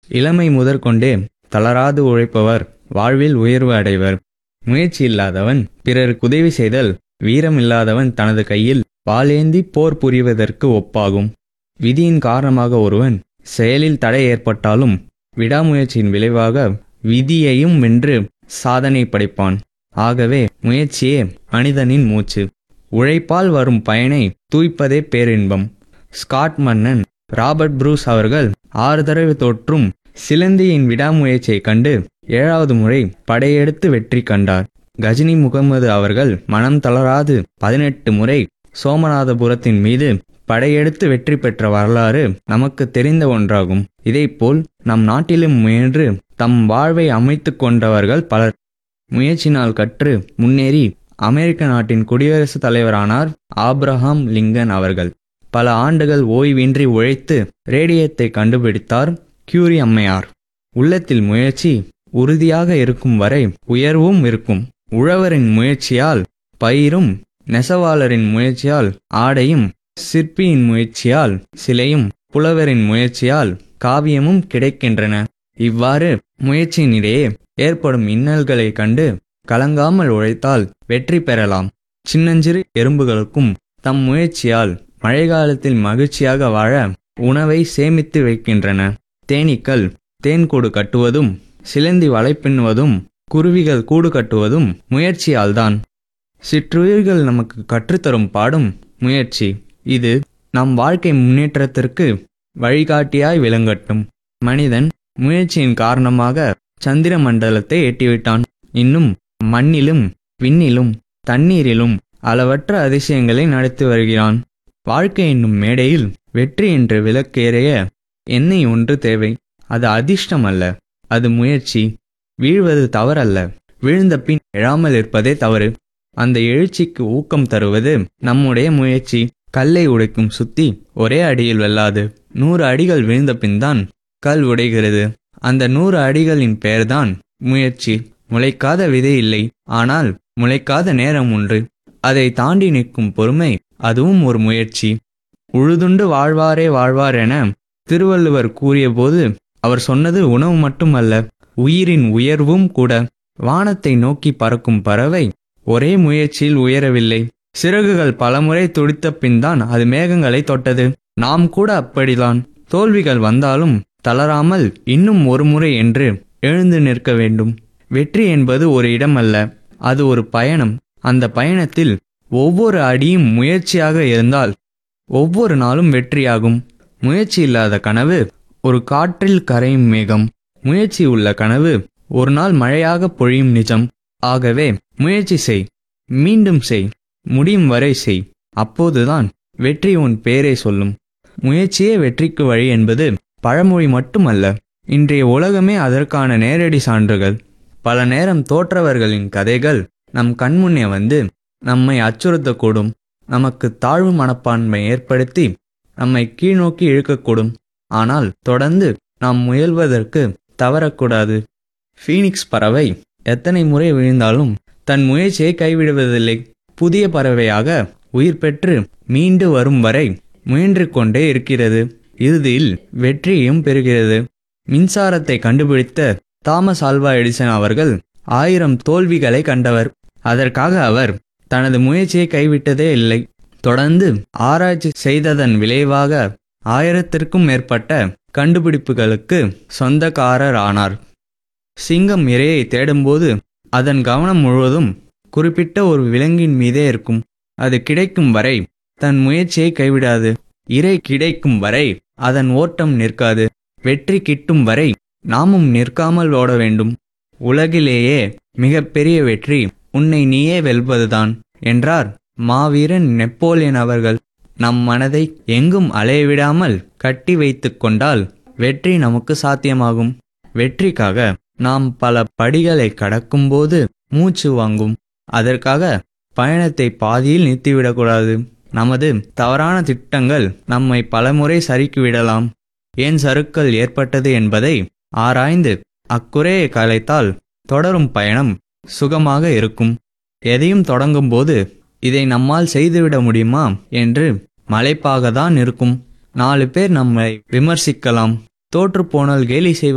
இளமை முதற்கொண்டே தளராது உழைப்பவர் வாழ்வில் உயர்வு அடைவர் முயற்சி இல்லாதவன் பிறருக்கு உதவி செய்தல் வீரம் இல்லாதவன் தனது கையில் வாளேந்தி போர் புரிவதற்கு ஒப்பாகும் விதியின் காரணமாக ஒருவன் செயலில் தடை ஏற்பட்டாலும் விடாமுயற்சியின் விளைவாக விதியையும் வென்று சாதனை படைப்பான் ஆகவே முயற்சியே மனிதனின் மூச்சு உழைப்பால் வரும் பயனை தூய்ப்பதே பேரின்பம் ஸ்காட் மன்னன் ராபர்ட் ப்ரூஸ் அவர்கள் ஆறு தடவை தோற்றும் சிலந்தியின் விடாமுயற்சியைக் கண்டு ஏழாவது முறை படையெடுத்து வெற்றி கண்டார் கஜினி முகமது அவர்கள் மனம் தளராது பதினெட்டு முறை சோமநாதபுரத்தின் மீது படையெடுத்து வெற்றி பெற்ற வரலாறு நமக்கு தெரிந்த ஒன்றாகும் இதேபோல் நம் நாட்டிலும் முயன்று தம் வாழ்வை அமைத்து கொண்டவர்கள் பலர் முயற்சினால் கற்று முன்னேறி அமெரிக்க நாட்டின் குடியரசுத் தலைவரானார் ஆப்ரஹாம் லிங்கன் அவர்கள் பல ஆண்டுகள் ஓய்வின்றி உழைத்து ரேடியத்தை கண்டுபிடித்தார் கியூரி அம்மையார் உள்ளத்தில் முயற்சி உறுதியாக இருக்கும் வரை உயர்வும் இருக்கும் உழவரின் முயற்சியால் பயிரும் நெசவாளரின் முயற்சியால் ஆடையும் சிற்பியின் முயற்சியால் சிலையும் புலவரின் முயற்சியால் காவியமும் கிடைக்கின்றன இவ்வாறு முயற்சியினிடையே ஏற்படும் இன்னல்களைக் கண்டு கலங்காமல் உழைத்தால் வெற்றி பெறலாம் சின்னஞ்சிறு எறும்புகளுக்கும் தம் முயற்சியால் மழைக்காலத்தில் மகிழ்ச்சியாக வாழ உணவை சேமித்து வைக்கின்றன தேனீக்கள் தேன்கூடு கட்டுவதும் சிலந்தி வலை பின்னுவதும் குருவிகள் கூடு கட்டுவதும் முயற்சியால்தான் சிற்றுயிர்கள் நமக்கு கற்றுத்தரும் பாடும் முயற்சி இது நம் வாழ்க்கை முன்னேற்றத்திற்கு வழிகாட்டியாய் விளங்கட்டும் மனிதன் முயற்சியின் காரணமாக சந்திர மண்டலத்தை எட்டிவிட்டான் இன்னும் மண்ணிலும் விண்ணிலும் தண்ணீரிலும் அளவற்ற அதிசயங்களை நடத்தி வருகிறான் வாழ்க்கை என்னும் மேடையில் வெற்றி என்று விளக்கேறைய எண்ணெய் ஒன்று தேவை அது அதிர்ஷ்டம் அல்ல அது முயற்சி வீழ்வது தவறல்ல வீழ்ந்த பின் எழாமல் இருப்பதே தவறு அந்த எழுச்சிக்கு ஊக்கம் தருவது நம்முடைய முயற்சி கல்லை உடைக்கும் சுத்தி ஒரே அடியில் வெல்லாது நூறு அடிகள் விழுந்த பின்தான் கல் உடைகிறது அந்த நூறு அடிகளின் பெயர்தான் முயற்சி முளைக்காத விதை இல்லை ஆனால் முளைக்காத நேரம் ஒன்று அதை தாண்டி நிற்கும் பொறுமை அதுவும் ஒரு முயற்சி உழுதுண்டு வாழ்வாரே வாழ்வார் என திருவள்ளுவர் கூறியபோது அவர் சொன்னது உணவு மட்டுமல்ல உயிரின் உயர்வும் கூட வானத்தை நோக்கி பறக்கும் பறவை ஒரே முயற்சியில் உயரவில்லை சிறகுகள் பலமுறை துடித்த பின்தான் அது மேகங்களை தொட்டது நாம் கூட அப்படிதான் தோல்விகள் வந்தாலும் தளராமல் இன்னும் ஒரு முறை என்று எழுந்து நிற்க வேண்டும் வெற்றி என்பது ஒரு இடம் அல்ல அது ஒரு பயணம் அந்த பயணத்தில் ஒவ்வொரு அடியும் முயற்சியாக இருந்தால் ஒவ்வொரு நாளும் வெற்றியாகும் முயற்சி இல்லாத கனவு ஒரு காற்றில் கரையும் மேகம் முயற்சி உள்ள கனவு ஒரு நாள் மழையாக பொழியும் நிஜம் ஆகவே முயற்சி செய் மீண்டும் செய் முடியும் வரை செய் அப்போதுதான் வெற்றி உன் பேரை சொல்லும் முயற்சியே வெற்றிக்கு வழி என்பது பழமொழி மட்டுமல்ல இன்றைய உலகமே அதற்கான நேரடி சான்றுகள் பல நேரம் தோற்றவர்களின் கதைகள் நம் கண்முன்னே வந்து நம்மை அச்சுறுத்தக்கூடும் நமக்கு தாழ்வு மனப்பான்மை ஏற்படுத்தி நம்மை கீழ்நோக்கி இழுக்கக்கூடும் ஆனால் தொடர்ந்து நாம் முயல்வதற்கு தவறக்கூடாது ஃபீனிக்ஸ் பறவை எத்தனை முறை விழுந்தாலும் தன் முயற்சியை கைவிடுவதில்லை புதிய பறவையாக உயிர் பெற்று மீண்டு வரும் வரை முயன்று கொண்டே இருக்கிறது இறுதியில் வெற்றியும் பெறுகிறது மின்சாரத்தை கண்டுபிடித்த தாமஸ் ஆல்வா எடிசன் அவர்கள் ஆயிரம் தோல்விகளை கண்டவர் அதற்காக அவர் தனது முயற்சியை கைவிட்டதே இல்லை தொடர்ந்து ஆராய்ச்சி செய்ததன் விளைவாக ஆயிரத்திற்கும் மேற்பட்ட கண்டுபிடிப்புகளுக்கு சொந்தக்காரர் ஆனார் சிங்கம் இரையை தேடும்போது அதன் கவனம் முழுவதும் குறிப்பிட்ட ஒரு விலங்கின் மீதே இருக்கும் அது கிடைக்கும் வரை தன் முயற்சியை கைவிடாது இறை கிடைக்கும் வரை அதன் ஓட்டம் நிற்காது வெற்றி கிட்டும் வரை நாமும் நிற்காமல் ஓட வேண்டும் உலகிலேயே மிகப்பெரிய வெற்றி உன்னை நீயே வெல்வதுதான் என்றார் மாவீரன் நெப்போலியன் அவர்கள் நம் மனதை எங்கும் அலையவிடாமல் கட்டி வைத்துக் கொண்டால் வெற்றி நமக்கு சாத்தியமாகும் வெற்றிக்காக நாம் பல படிகளை கடக்கும்போது மூச்சு வாங்கும் அதற்காக பயணத்தை பாதியில் நிறுத்திவிடக்கூடாது நமது தவறான திட்டங்கள் நம்மை பலமுறை சறுக்கிவிடலாம் ஏன் சறுக்கல் ஏற்பட்டது என்பதை ஆராய்ந்து அக்குறையை கலைத்தால் தொடரும் பயணம் சுகமாக இருக்கும் எதையும் தொடங்கும்போது இதை நம்மால் செய்துவிட முடியுமா என்று மலைப்பாக தான் இருக்கும் நாலு பேர் நம்மை விமர்சிக்கலாம் தோற்றுப்போனால் கேலி செய்வார்